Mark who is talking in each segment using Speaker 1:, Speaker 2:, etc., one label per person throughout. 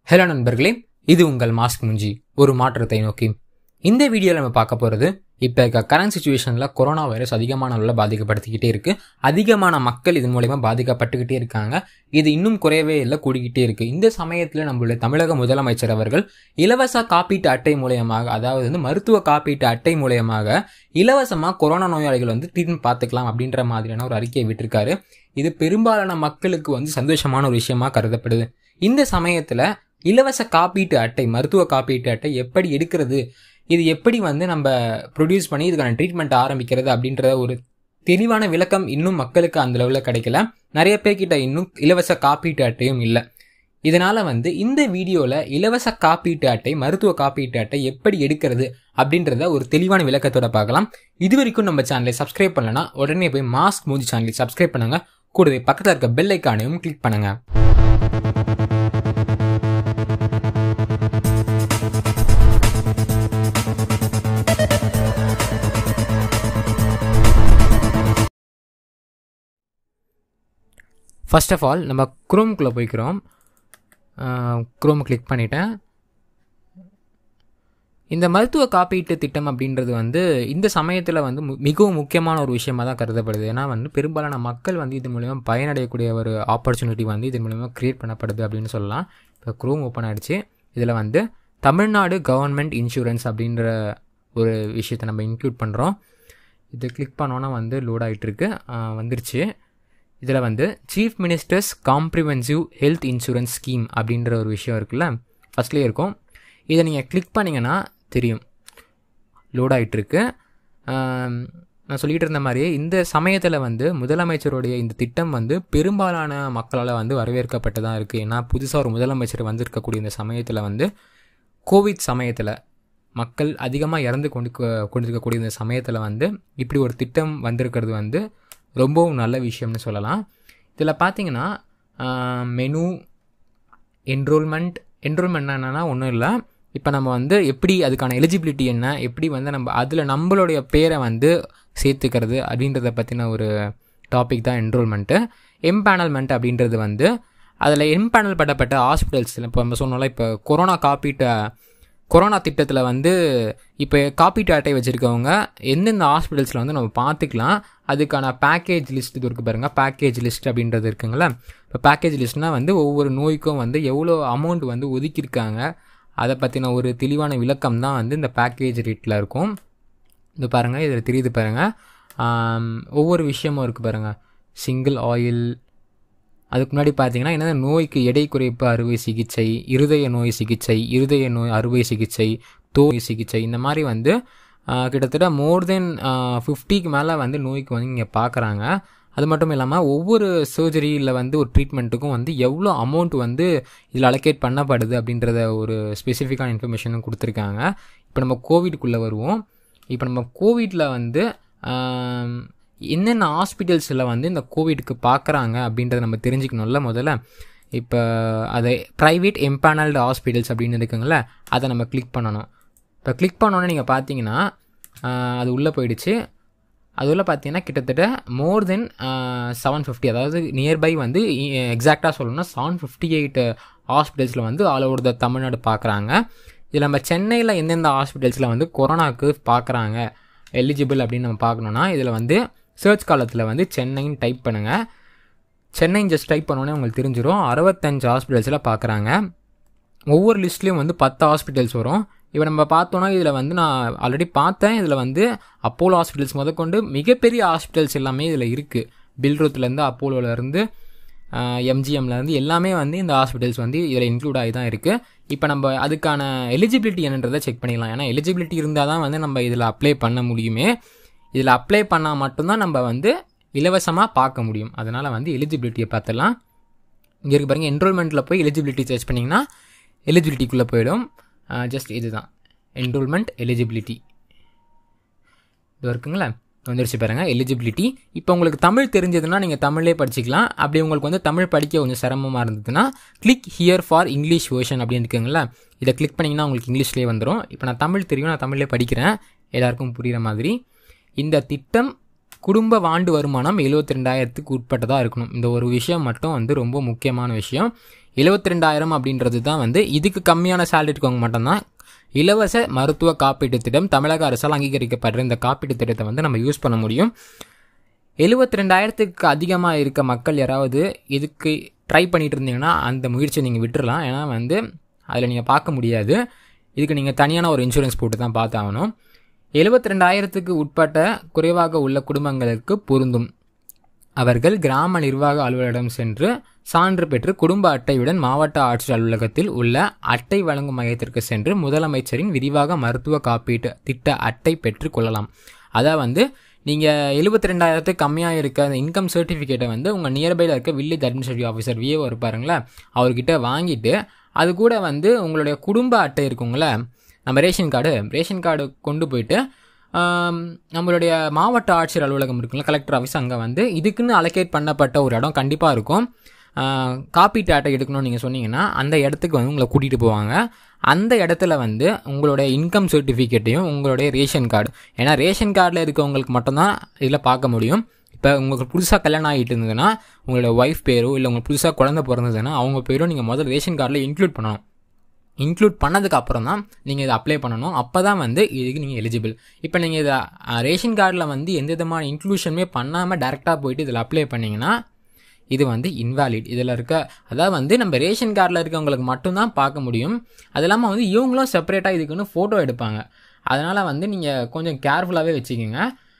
Speaker 1: hello நண்பர்களே இது உங்கள் மாஸ்க் முஞ்சி ஒரு மாற்றத்தை நோக்கி இந்த வீடியோவில் நம்ம பார்க்க போகிறது இப்போ இருக்க கரண்ட் சுச்சுவேஷனில் கொரோனா வைரஸ் அதிகமான அளவில் பாதிக்கப்படுத்திக்கிட்டே இருக்கு அதிகமான மக்கள் இதன் மூலயமா பாதிக்கப்பட்டுக்கிட்டே இருக்காங்க இது இன்னும் குறையவே இல்லை கூடிக்கிட்டே இருக்கு இந்த சமயத்தில் நம்மளுடைய தமிழக முதலமைச்சர் அவர்கள் இலவச காப்பீட்டு அட்டை மூலயமாக அதாவது வந்து மருத்துவ காப்பீட்டு அட்டை மூலயமாக இலவசமாக கொரோனா நோயாளிகள் வந்து ட்ரீட்மெண்ட் பார்த்துக்கலாம் அப்படின்ற மாதிரியான ஒரு அறிக்கையை விட்டிருக்காரு இது பெரும்பாலான மக்களுக்கு வந்து சந்தோஷமான ஒரு விஷயமா கருதப்படுது இந்த சமயத்தில் இலவச காப்பீட்டு அட்டை மருத்துவ காப்பீட்டு அட்டை எப்படி எடுக்கிறது இது எப்படி வந்து நம்ம ப்ரொடியூஸ் பண்ணி இதுக்கான ட்ரீட்மெண்ட் ஆரம்பிக்கிறது அப்படின்ற ஒரு தெளிவான விளக்கம் இன்னும் மக்களுக்கு அந்த லெவலில் கிடைக்கல நிறைய பேர்கிட்ட இன்னும் இலவச காப்பீட்டு அட்டையும் இல்லை இதனால வந்து இந்த வீடியோவில் இலவச காப்பீட்டு அட்டை மருத்துவ காப்பீட்டு அட்டை எப்படி எடுக்கிறது அப்படின்றத ஒரு தெளிவான விளக்கத்தோட பார்க்கலாம் இது வரைக்கும் நம்ம சேனலை சப்ஸ்கிரைப் பண்ணலனா உடனே போய் மாஸ்க் மூஞ்சி சேனலை சப்ஸ்கிரைப் பண்ணுங்க கூடவே பக்கத்தில் இருக்க பெல் ஐக்கானையும் கிளிக் பண்ணுங்க ஃபர்ஸ்ட் ஆஃப் ஆல் நம்ம குரோம்குள்ளே போய்க்கிறோம் குரோம் கிளிக் பண்ணிட்டேன் இந்த மருத்துவ காப்பீட்டு திட்டம் அப்படின்றது வந்து இந்த சமயத்தில் வந்து மு- மிகவும் முக்கியமான ஒரு விஷயமா தான் கருதப்படுது ஏன்னா வந்து பெரும்பாலான மக்கள் வந்து இதன் மூலிமா பயனடையக்கூடிய ஒரு ஆப்பர்ச்சுனிட்டி வந்து இதன் மூலிமா க்ரியேட் பண்ணப்படுது அப்படின்னு சொல்லலாம் இப்போ குரோம் ஓப்பன் ஆயிடுச்சு இதில் வந்து தமிழ்நாடு கவர்மெண்ட் இன்சூரன்ஸ் அப்படின்ற ஒரு விஷயத்தை நம்ம இன்க்ளூட் பண்ணுறோம் இது கிளிக் பண்ணோன்னா வந்து லோட் ஆகிட்டு இருக்கு ஆஹ் வந்துருச்சு இதில் வந்து chief ministers comprehensive health insurance scheme அப்படின்ற ஒரு விஷயம் இருக்குல்ல ஃபஸ்ட்லேயே இருக்கும் இதை நீங்கள் கிளிக் பண்ணிங்கன்னா தெரியும் லோட் ஆகிட்டுருக்கு நான் சொல்லிகிட்டு இருந்த மாதிரியே இந்த சமயத்தில் வந்து முதலமைச்சருடைய இந்த திட்டம் வந்து பெரும்பாலான மக்களால் வந்து வரவேற்கப்பட்டதாக இருக்குது ஏன்னா புதுசாக ஒரு முதலமைச்சர் வந்திருக்கக்கூடிய இந்த சமயத்தில் வந்து கோவிட் சமயத்தில் மக்கள் அதிகமாக இறந்து கொண்டு கொண்டிருக்கக்கூடிய இந்த சமயத்தில் வந்து இப்படி ஒரு திட்டம் வந்திருக்கிறது வந்து ரொம்பவும் நல்ல விஷயம்னு சொல்லலாம் இதில் பார்த்தீங்கன்னா மெனு என்ரோல்மெண்ட் என்ரோல்மெண்ட் என்னென்னா ஒன்றும் இல்லை இப்போ நம்ம வந்து எப்படி அதுக்கான எலிஜிபிலிட்டி என்ன எப்படி வந்து நம்ம அதில் நம்மளுடைய பேரை வந்து சேர்த்துக்கிறது அப்படின்றத பற்றின ஒரு டாபிக் தான் என்ரோல்மெண்ட்டு எம்பேனல்மெண்ட் அப்படின்றது வந்து அதில் எம்பேனல் பட்டப்பட்ட ஹாஸ்பிட்டல்ஸ் இப்போ நம்ம சொன்னோம்ல இப்போ கொரோனா காப்பீட்டை கொரோனா திட்டத்தில் வந்து இப்போ காப்பீட்டு அட்டை வச்சுருக்கவங்க எந்தெந்த ஹாஸ்பிட்டல்ஸில் வந்து நம்ம பார்த்துக்கலாம் அதுக்கான பேக்கேஜ் லிஸ்ட் இது இருக்குது பாருங்கள் பேக்கேஜ் லிஸ்ட் அப்படின்றது இருக்குங்களா இப்போ பேக்கேஜ் லிஸ்ட்னால் வந்து ஒவ்வொரு நோய்க்கும் வந்து எவ்வளோ அமௌண்ட் வந்து ஒதுக்கியிருக்காங்க அதை பற்றின ஒரு தெளிவான விளக்கம் தான் வந்து இந்த பேக்கேஜ் ரேட்டில் இருக்கும் இது பாருங்கள் இதில் தெரியுது பாருங்கள் ஆம், ஒவ்வொரு விஷயமும் இருக்குது பாருங்கள் சிங்கிள் ஆயில் அதுக்கு முன்னாடி பார்த்தீங்கன்னா என்ன நோய்க்கு எடை குறைப்பு அறுவை சிகிச்சை இருதய நோய் சிகிச்சை இருதய நோய் அறுவை சிகிச்சை தோல் சிகிச்சை இந்த மாதிரி வந்து ஆஹ், கிட்டத்தட்ட மோர் தென் ஃபிஃப்டிக்கு மேலே வந்து நோய்க்கு வந்து இங்கே பார்க்குறாங்க அது மட்டும் இல்லாமல் ஒவ்வொரு சர்ஜரியில் வந்து ஒரு ட்ரீட்மெண்ட்டுக்கும் வந்து எவ்வளோ அமௌண்ட் வந்து இதில் அலோகேட் பண்ணப்படுது அப்படின்றத ஒரு ஸ்பெசிஃபிக்கான இன்ஃபர்மேஷனும் கொடுத்துருக்காங்க இப்போ நம்ம கோவிட்குள்ளே வருவோம் இப்போ நம்ம கோவிட்டில் வந்து ஆம், என்னென்ன ஹாஸ்பிட்டல்ஸில் வந்து இந்த கோவிடுக்கு பார்க்குறாங்க அப்படின்றத நம்ம தெரிஞ்சுக்கணும்ல முதல்ல இப்போ அதை ப்ரைவேட் எம்பேனல்டு ஹாஸ்பிட்டல்ஸ் அப்படின்னு இருக்குங்கள அதை நம்ம கிளிக் பண்ணணும் இப்போ கிளிக் பண்ணோன்னே நீங்கள் பார்த்தீங்கன்னா ஆஹ், அது உள்ளே போயிடுச்சு அது உள்ள பார்த்தீங்கன்னா கிட்டத்தட்ட மோர் தென் செவன் ஃபிஃப்டி அதாவது நியர்பை வந்து எக்ஸாக்டாக சொல்லணும்னா செவன் ஃபிஃப்டி எயிட் ஹாஸ்பிட்டல்ஸில் வந்து ஆல் ஓவர் த தமிழ்நாடு பார்க்குறாங்க இதில் நம்ம சென்னையில் எந்தெந்த ஹாஸ்பிட்டல்ஸில் வந்து கொரோனாக்கு பார்க்குறாங்க எலிஜிபிள் அப்படின்னு நம்ம பார்க்கணுன்னா இதில் வந்து சர்ச் காலத்தில் வந்து சென்னைன்னு டைப் பண்ணுங்கள் சென்னைன்னு ஜஸ்ட் டைப் பண்ணோன்னே உங்களுக்கு தெரிஞ்சிடும் அறுபத்தஞ்சு ஹாஸ்பிட்டல்ஸில் பார்க்குறாங்க ஒவ்வொரு லிஸ்ட்லேயும் வந்து பத்து ஹாஸ்பிட்டல்ஸ் வரும் இப்போ நம்ம பார்த்தோன்னா இதில் வந்து நான் ஆல்ரெடி பார்த்தேன் இதில் வந்து அப்போலோ ஹாஸ்பிட்டல்ஸ் முதற்கொண்டு மிகப்பெரிய ஹாஸ்பிட்டல்ஸ் எல்லாமே இதில் இருக்குது பில்ரோத்துலேருந்து அப்போலோலேருந்து எம்ஜிஎம்லேருந்து எல்லாமே வந்து இந்த ஹாஸ்பிட்டல்ஸ் வந்து இதில் இன்க்ளூட் ஆகி தான் இருக்குது இப்போ நம்ம அதுக்கான எலிஜிபிலிட்டி என்னன்றதை செக் பண்ணிக்கலாம் ஏன்னா எலிஜிபிலிட்டி இருந்தால் தான் வந்து நம்ம இதில் அப்ளை பண்ண முடியுமே இதில் அப்ளை பண்ணால் மட்டும்தான் நம்ம வந்து இலவசமாக பார்க்க முடியும் அதனால் வந்து எலிஜிபிலிட்டியை பார்த்துடலாம் இங்கே இருக்கு பாருங்கள் என்ரோல்மெண்ட்டில் போய் எலிஜிபிலிட்டி சர்ச் பண்ணிங்கன்னா எலிஜிபிலிட்டிக்குள்ளே போயிடும் ஜஸ்ட் இதுதான் என்ரோல்மெண்ட் எலிஜிபிலிட்டி இது இருக்குங்களா வந்துருச்சு பாருங்க எலிஜிபிலிட்டி இப்போ உங்களுக்கு தமிழ் தெரிஞ்சதுன்னா நீங்கள் தமிழ்லே படிச்சுக்கலாம் அப்படி உங்களுக்கு வந்து தமிழ் படிக்க கொஞ்சம் சிரமமாக இருந்ததுன்னா click here for English version அப்படின்னு இருக்குங்களா இதை கிளிக் பண்ணிங்கன்னா உங்களுக்கு இங்கிலீஷ்லேயே வந்துடும் இப்போ நான் தமிழ் தெரியும் நான் தமிழ்லேயே படிக்கிறேன் எல்லாருக்கும் புரிகிற மாதிரி இந்த திட்டம் குடும்ப வாண்டு வருமானம் எழுபத்தி ரெண்டாயிரத்துக்கு உட்பட்டதாக இருக்கணும் இந்த ஒரு விஷயம் மட்டும் வந்து ரொம்ப முக்கியமான விஷயம் எழுபத்தி ரெண்டாயிரம் அப்படின்றது தான் வந்து இதுக்கு கம்மியான சேலரி இருக்கவங்க மட்டும்தான் இலவச மருத்துவ காப்பீட்டு திட்டம் தமிழக அரசால் அங்கீகரிக்கப்படுற இந்த காப்பீட்டு திட்டத்தை வந்து நம்ம யூஸ் பண்ண முடியும் எழுபத்தி ரெண்டாயிரத்துக்கு அதிகமாக இருக்க மக்கள் யாராவது இதுக்கு ட்ரை பண்ணிட்டு இருந்தீங்கன்னா அந்த முயற்சியை நீங்கள் விட்டுறலாம் ஏன்னா வந்து அதில் நீங்கள் பார்க்க முடியாது இதுக்கு நீங்கள் தனியான ஒரு இன்சூரன்ஸ் போட்டு தான் பார்த்தாகணும் எழுபத்தி ரெண்டாயிரத்துக்கு உட்பட்ட குறைவாக உள்ள குடும்பங்களுக்கு பொருந்தும் அவர்கள் கிராம நிர்வாக அலுவலரிடம் சென்று சான்று பெற்று குடும்ப அட்டையுடன் மாவட்ட ஆட்சியர் அலுவலகத்தில் உள்ள அட்டை வழங்கும் மையத்திற்கு சென்று முதலமைச்சரின் விரிவாக மருத்துவ காப்பீட்டு திட்ட அட்டை பெற்று கொள்ளலாம் அதான் வந்து நீங்கள் எழுபத்தி ரெண்டாயிரத்துக்கு கம்மியாக இருக்க அந்த இன்கம் சர்டிஃபிகேட்டை வந்து உங்கள் நியர்பையில் இருக்க வில்லேஜ் அட்மினிஸ்ட்ரேட்டிவ் ஆஃபீஸர் விஏஓ இருப்பாருங்களே அவர்கிட்ட வாங்கிட்டு அது கூட வந்து உங்களுடைய குடும்ப அட்டை இருக்குங்களே நம்ம ரேஷன் கார்டு ரேஷன் கார்டு கொண்டு போயிட்டு ஆம், நம்மளுடைய மாவட்ட ஆட்சியர் அலுவலகம் இருக்குல்ல கலெக்டர் ஆஃபீஸ் அங்கே வந்து இதுக்குன்னு அலோகேட் பண்ணப்பட்ட ஒரு இடம் கண்டிப்பாக இருக்கும் ஆ, காப்பீட்டு அட்டை எடுக்கணும்னு நீங்கள் சொன்னீங்கன்னா அந்த இடத்துக்கு வந்து உங்களை கூட்டிகிட்டு போவாங்க அந்த இடத்துல வந்து உங்களுடைய இன்கம் சர்டிஃபிகேட்டையும் உங்களுடைய ரேஷன் கார்டு ஏன்னா ரேஷன் கார்டில் இருக்கவங்களுக்கு மட்டும்தான் இதில் பார்க்க முடியும் இப்போ உங்களுக்கு புதுசாக கல்யாணம் ஆகிட்டு இருந்ததுன்னா உங்களோட ஒய்ஃப் பேரோ இல்லை உங்களுக்கு புதுசாக குழந்தை பிறந்ததுன்னா அவங்க பேரும் நீங்கள் முதல்ல ரேஷன் கார்டில் இன்க்ளூட் பண்ணணும் இன்க்ளூட் பண்ணதுக்கு அப்புறம் தான் நீங்கள் இதை அப்ளை பண்ணணும் அப்போ தான் வந்து இதுக்கு நீங்கள் எலிஜிபிள் இப்போ நீங்கள் இதை அஹ், ரேஷன் கார்டில் வந்து எந்த விதமான இன்க்ளூஷனுமே பண்ணாமல் டேரெக்டாக போயிட்டு இதில் அப்ளை பண்ணிங்கன்னா இது வந்து இன்வாலிட் இதில் இருக்க அதாவது வந்து நம்ம ரேஷன் கார்டில் இருக்கவங்களுக்கு மட்டும்தான் பார்க்க முடியும் அது இல்லாமல் வந்து இவங்களும் செப்பரேட்டாக இதுக்குன்னு ஃபோட்டோ எடுப்பாங்க அதனால் வந்து நீங்கள் கொஞ்சம் கேர்ஃபுல்லாகவே வச்சுக்கோங்க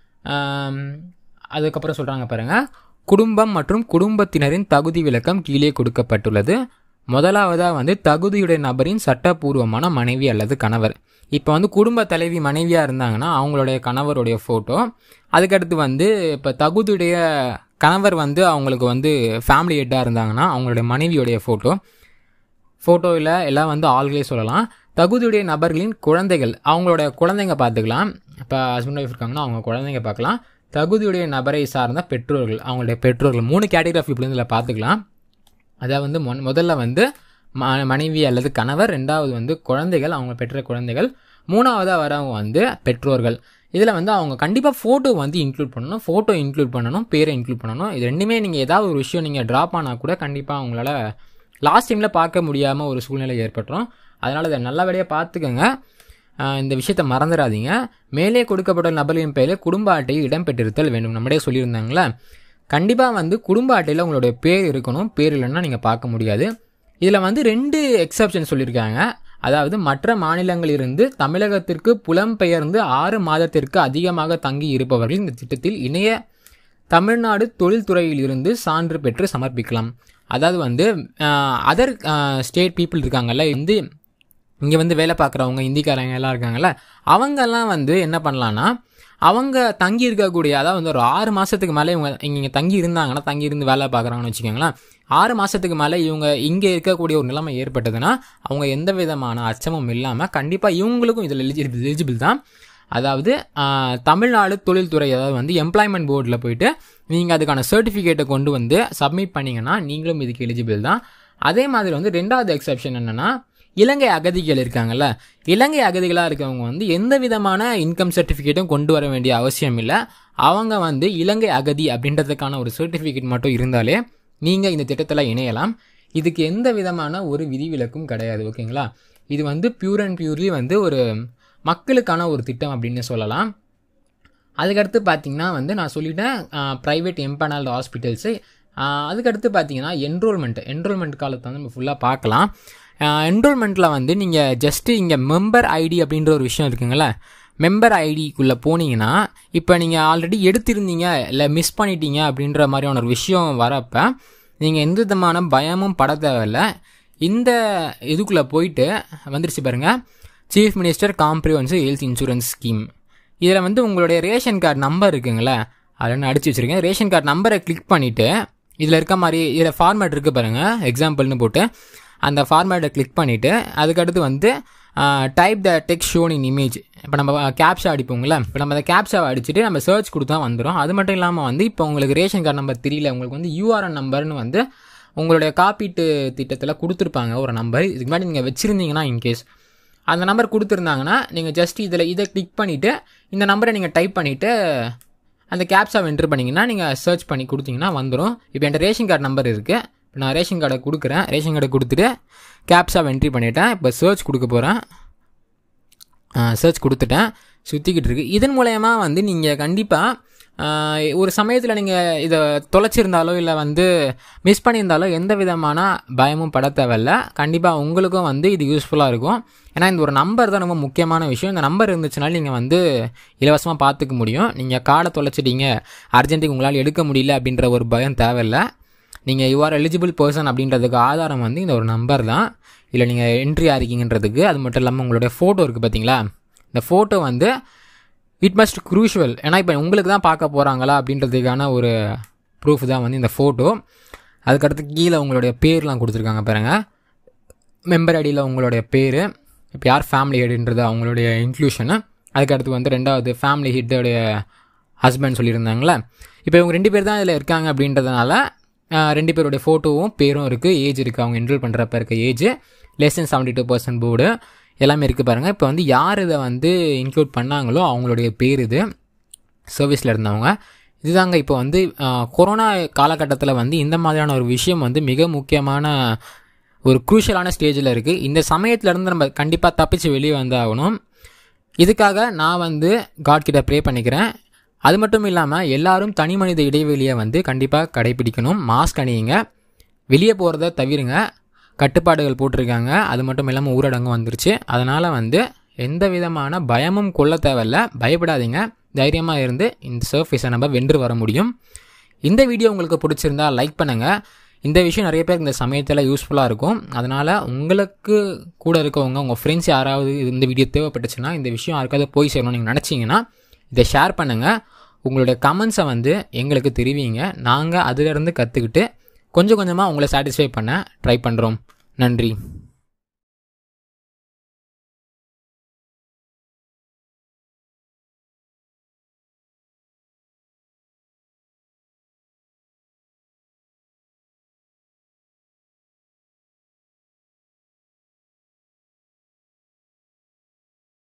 Speaker 1: ஆம், அதுக்கப்புறம் சொல்கிறாங்க பாருங்கள் குடும்பம் மற்றும் குடும்பத்தினரின் தகுதி விளக்கம் கீழே கொடுக்கப்பட்டுள்ளது முதலாவதாக வந்து தகுதியுடைய நபரின் சட்டப்பூர்வமான மனைவி அல்லது கணவர் இப்போ வந்து குடும்ப தலைவி மனைவியாக இருந்தாங்கன்னா அவங்களுடைய கணவருடைய ஃபோட்டோ அதுக்கடுத்து வந்து இப்போ தகுதியுடைய கணவர் வந்து அவங்களுக்கு வந்து ஃபேமிலி ஹெட்டாக இருந்தாங்கன்னா அவங்களுடைய மனைவியுடைய ஃபோட்டோ ஃபோட்டோவில் எல்லாம் வந்து ஆள்களே சொல்லலாம் தகுதியுடைய நபர்களின் குழந்தைகள் அவங்களோட குழந்தைங்க பார்த்துக்கலாம் இப்போ ஹஸ்பண்ட் ஒய்ஃப் இருக்காங்கன்னா அவங்க குழந்தைங்க பார்க்கலாம் தகுதியுடைய நபரை சார்ந்த பெற்றோர்கள் அவங்களுடைய பெற்றோர்கள் மூணு கேட்டகரி ஆஃப் பீப்புள் இதில் பார்த்துக்கலாம் அதாவது வந்து மொன் முதல்ல வந்து ம மனைவி அல்லது கணவர் ரெண்டாவது வந்து குழந்தைகள் அவங்க பெற்ற குழந்தைகள் மூணாவதாக வரவங்க வந்து பெற்றோர்கள் இதில் வந்து அவங்க கண்டிப்பாக ஃபோட்டோ வந்து இன்க்ளூட் பண்ணணும் ஃபோட்டோ இன்க்ளூட் பண்ணணும் பேரை இன்க்ளூட் பண்ணணும் இது ரெண்டுமே நீங்கள் ஏதாவது ஒரு விஷயம் நீங்கள் ட்ராப் ஆனால் கூட கண்டிப்பாக அவங்களால லாஸ்ட் டைமில் பார்க்க முடியாமல் ஒரு சூழ்நிலை ஏற்பட்டுரும் அதனால் இதை நல்லபடியாக பார்த்துக்கோங்க ஆஹ் இந்த விஷயத்தை மறந்துடாதீங்க மேலே கொடுக்கப்பட்ட நபர்களின் பெயரில் குடும்ப அட்டையில் இடம்பெற்றிருத்தல் வேண்டும் நம்மளே சொல்லியிருந்தாங்களே கண்டிப்பாக வந்து குடும்ப அட்டையில் உங்களுடைய பேர் இருக்கணும் பேர் இல்லைன்னா நீங்கள் பார்க்க முடியாது இதில் வந்து ரெண்டு எக்ஸப்ஷன் சொல்லியிருக்காங்க அதாவது மற்ற மாநிலங்களிலிருந்து தமிழகத்திற்கு புலம்பெயர்ந்து ஆறு மாதத்திற்கு அதிகமாக தங்கி இருப்பவர்கள் இந்த திட்டத்தில் இணைய தமிழ்நாடு தொழில்துறையில் இருந்து சான்று பெற்று சமர்ப்பிக்கலாம் அதாவது வந்து அதர் ஸ்டேட் பீப்புள் இருக்காங்கல்ல வந்து இங்கே வந்து வேலை பார்க்குறவங்க இந்திக்காரங்க எல்லாம் இருக்காங்கல்ல அவங்கெல்லாம் வந்து என்ன பண்ணலான்னா அவங்க தங்கி இருக்கக்கூடிய அதாவது வந்து ஒரு ஆறு மாதத்துக்கு மேலே இவங்க இங்கே தங்கி இருந்தாங்கன்னா தங்கி இருந்து வேலை பார்க்குறாங்கன்னு வச்சுக்கோங்களேன் ஆறு மாதத்துக்கு மேலே இவங்க இங்கே இருக்கக்கூடிய ஒரு நிலைமை ஏற்பட்டதுன்னா அவங்க எந்த விதமான அச்சமும் இல்லாமல் கண்டிப்பாக இவங்களுக்கும் இதில் எலிஜிபிள் எலிஜிபிள் தான் அதாவது ஆஹ், தமிழ்நாடு தொழில்துறை அதாவது வந்து எம்ப்ளாய்மெண்ட் போர்டில் போயிட்டு நீங்கள் அதுக்கான சர்டிஃபிகேட்டை கொண்டு வந்து சப்மிட் பண்ணீங்கன்னா நீங்களும் இதுக்கு எலிஜிபிள் தான் அதே மாதிரி வந்து ரெண்டாவது எக்ஸப்ஷன் என்னென்னா இலங்கை அகதிகள் இருக்காங்கல்ல இலங்கை அகதிகளாக இருக்கவங்க வந்து எந்த விதமான இன்கம் சர்டிஃபிகேட்டும் கொண்டு வர வேண்டிய அவசியம் இல்லை அவங்க வந்து இலங்கை அகதி அப்படின்றதுக்கான ஒரு சர்டிஃபிகேட் மட்டும் இருந்தாலே நீங்கள் இந்த திட்டத்தில் இணையலாம் இதுக்கு எந்த விதமான ஒரு விதிவிலக்கும் கிடையாது ஓகேங்களா இது வந்து பியூர் அண்ட் பியூர்லி வந்து ஒரு மக்களுக்கான ஒரு திட்டம் அப்படின்னு சொல்லலாம் அதுக்கடுத்து பார்த்தீங்கன்னா வந்து நான் சொல்லிட்டேன் ப்ரைவேட் எம்பனல்டு ஹாஸ்பிட்டல்ஸு அதுக்கடுத்து பார்த்தீங்கன்னா என்ரோல்மெண்ட் என்ரோல்மெண்ட் காலத்தை வந்து நம்ம ஃபுல்லாக பார்க்கலாம் என்ரோல்மெண்ட்டில் வந்து நீங்கள் ஜஸ்ட்டு இங்கே மெம்பர் ஐடி அப்படின்ற ஒரு விஷயம் இருக்குங்களே மெம்பர் ஐடிக்குள்ளே போனீங்கன்னா இப்போ நீங்கள் ஆல்ரெடி எடுத்திருந்தீங்க இல்லை மிஸ் பண்ணிட்டீங்க அப்படின்ற மாதிரியான ஒரு விஷயம் வரப்போ நீங்கள் எந்த விதமான பயமும் பட தேவையில்ல இந்த இதுக்குள்ளே போயிட்டு வந்துருச்சு பாருங்கள் chief minister comprehensive health insurance scheme இதில் வந்து உங்களுடைய ரேஷன் கார்டு நம்பர் இருக்குங்களே அதில் நான் அடிச்சு வச்சுருக்கேன் ரேஷன் கார்டு நம்பரை கிளிக் பண்ணிவிட்டு இதில் இருக்க மாதிரி இதில் ஃபார்மேட் இருக்குது பாருங்கள் எக்ஸாம்பிள்னு போட்டு அந்த ஃபார்மேட்டை கிளிக் பண்ணிவிட்டு அதுக்கடுத்து வந்து type the text shown in image இப்போ நம்ம கேப்ஷா அடிப்போங்களே இப்போ நம்ம அந்த கேப்ஷாவை அடிச்சுட்டு நம்ம சர்ச் கொடுத்தா வந்துடும் அது மட்டும் இல்லாமல் வந்து இப்போ உங்களுக்கு ரேஷன் கார்டு நம்பர் தெரியல உங்களுக்கு வந்து யூஆர்என் நம்பர்னு வந்து உங்களுடைய காப்பீட்டு திட்டத்தில் கொடுத்துருப்பாங்க ஒரு நம்பர் இதுக்கு முன்னாடி நீங்கள் வச்சுருந்தீங்கன்னா இன்கேஸ் அந்த நம்பர் கொடுத்துருந்தாங்கன்னா நீங்கள் ஜஸ்ட் இதில் இதை கிளிக் பண்ணிவிட்டு இந்த நம்பரை நீங்கள் டைப் பண்ணிவிட்டு அந்த கேப்ஸாவை என்ட்ரு பண்ணிங்கன்னா நீங்கள் சர்ச் பண்ணி கொடுத்தீங்கன்னா வந்துடும் இப்போ என்கிட்ட ரேஷன் கார்டு நம்பர் இருக்குது நான் ரேஷன் கார்டை கொடுக்குறேன் ரேஷன் கார்டை கொடுத்துட்டு கேப்ஸாக என்ட்ரி பண்ணிட்டேன் இப்போ சர்ச் கொடுக்க போகிறேன் சர்ச் கொடுத்துட்டேன் சுற்றிக்கிட்டு இருக்கு இதன் மூலயமா வந்து நீங்கள் கண்டிப்பாக ஒரு சமயத்தில் நீங்கள் இதை தொலைச்சிருந்தாலோ இல்லை வந்து மிஸ் பண்ணியிருந்தாலோ எந்த விதமான பயமும் பட தேவையில்ல கண்டிப்பாக உங்களுக்கும் வந்து இது யூஸ்ஃபுல்லாக இருக்கும் ஏன்னா இந்த ஒரு நம்பர் தான் ரொம்ப முக்கியமான விஷயம் இந்த நம்பர் இருந்துச்சுனால நீங்கள் வந்து இலவசமாக பார்த்துக்க முடியும் நீங்கள் கார்டை தொலைச்சிட்டீங்க அர்ஜென்ட்டுக்கு உங்களால் எடுக்க முடியல அப்படின்ற ஒரு பயம் தேவையில்லை நீங்கள் யூஆர் எலிஜிபிள் பர்சன் அப்படின்றதுக்கு ஆதாரம் வந்து இந்த ஒரு நம்பர் தான் இல்லை நீங்கள் என்ட்ரி ஆகிருக்கீங்கன்றதுக்கு அது மட்டும் இல்லாமல் உங்களுடைய ஃபோட்டோ இருக்குது பார்த்தீங்களா இந்த ஃபோட்டோ வந்து இட் மஸ்ட் க்ரூஷுவல் ஏன்னா இப்போ உங்களுக்கு தான் பார்க்க போகிறாங்களா அப்படின்றதுக்கான ஒரு ப்ரூஃப் தான் வந்து இந்த ஃபோட்டோ அதுக்கடுத்து கீழே உங்களுடைய பேர்லாம் கொடுத்துருக்காங்க பாருங்க மெம்பர் ஐடியில் உங்களுடைய பேர் இப்போ யார் ஃபேமிலி ஹெட்ன்றது அவங்களுடைய இன்க்ளூஷனு அதுக்கடுத்து வந்து ரெண்டாவது ஃபேமிலி ஹெட்டோடைய ஹஸ்பண்ட் சொல்லியிருந்தாங்களே இப்போ இவங்க ரெண்டு பேர் தான் இதில் இருக்காங்க அப்படின்றதுனால ரெண்டு பேருடைய ஃபோட்டோவும் பேரும் இருக்குது ஏஜ் இருக்குது அவங்க என்ரோல் பண்ணுறப்ப இருக்க age less than seventy two percent board எல்லாமே இருக்குது பாருங்கள் இப்போ வந்து யார் இதை வந்து இன்க்ளூட் பண்ணாங்களோ அவங்களுடைய பேர் இது சர்வீஸில் இருந்தவங்க இதுதாங்க இப்போ வந்து கொரோனா காலகட்டத்தில் வந்து இந்த மாதிரியான ஒரு விஷயம் வந்து மிக முக்கியமான ஒரு குரூஷியலான ஸ்டேஜில் இருக்குது இந்த சமயத்துலேருந்து நம்ம கண்டிப்பாக தப்பிச்சு வெளியே வந்தாகணும் இதுக்காக நான் வந்து காட் கிட்ட ப்ரே பண்ணிக்கிறேன் அது மட்டும் இல்லாமல் எல்லாரும் தனி மனித இடைவெளியை வந்து கண்டிப்பாக கடைபிடிக்கணும் மாஸ்க் அணியுங்க வெளியே போகிறத தவிருங்க கட்டுப்பாடுகள் போட்டிருக்காங்க அது மட்டும் இல்லாமல் ஊரடங்கு வந்துருச்சு அதனால் வந்து எந்த விதமான பயமும் கொள்ள தேவையில்ல பயப்படாதீங்க தைரியமாக இருந்து இந்த சர்ஃபேஸை நம்ம வென்று வர முடியும் இந்த வீடியோ உங்களுக்கு பிடிச்சிருந்தா லைக் பண்ணுங்கள் இந்த விஷயம் நிறைய பேருக்கு இந்த சமயத்தில் யூஸ்ஃபுல்லாக இருக்கும் அதனால் உங்களுக்கு கூட இருக்கவங்க உங்கள் ஃப்ரெண்ட்ஸ் யாராவது இந்த வீடியோ தேவைப்பட்டுச்சுன்னா இந்த விஷயம் யாருக்காவது போய் சேரணும்னு நீங்கள் நினச்சிங்கன்னா இதை ஷேர் பண்ணுங்கள் உங்களுடைய கமெண்ட்ஸை வந்து எங்களுக்கு தெரிவிங்க நாங்கள் அதிலிருந்து கற்றுக்கிட்டு கொஞ்சம் கொஞ்சமாக உங்களை சாட்டிஸ்ஃபை பண்ண ட்ரை பண்ணுறோம் நன்றி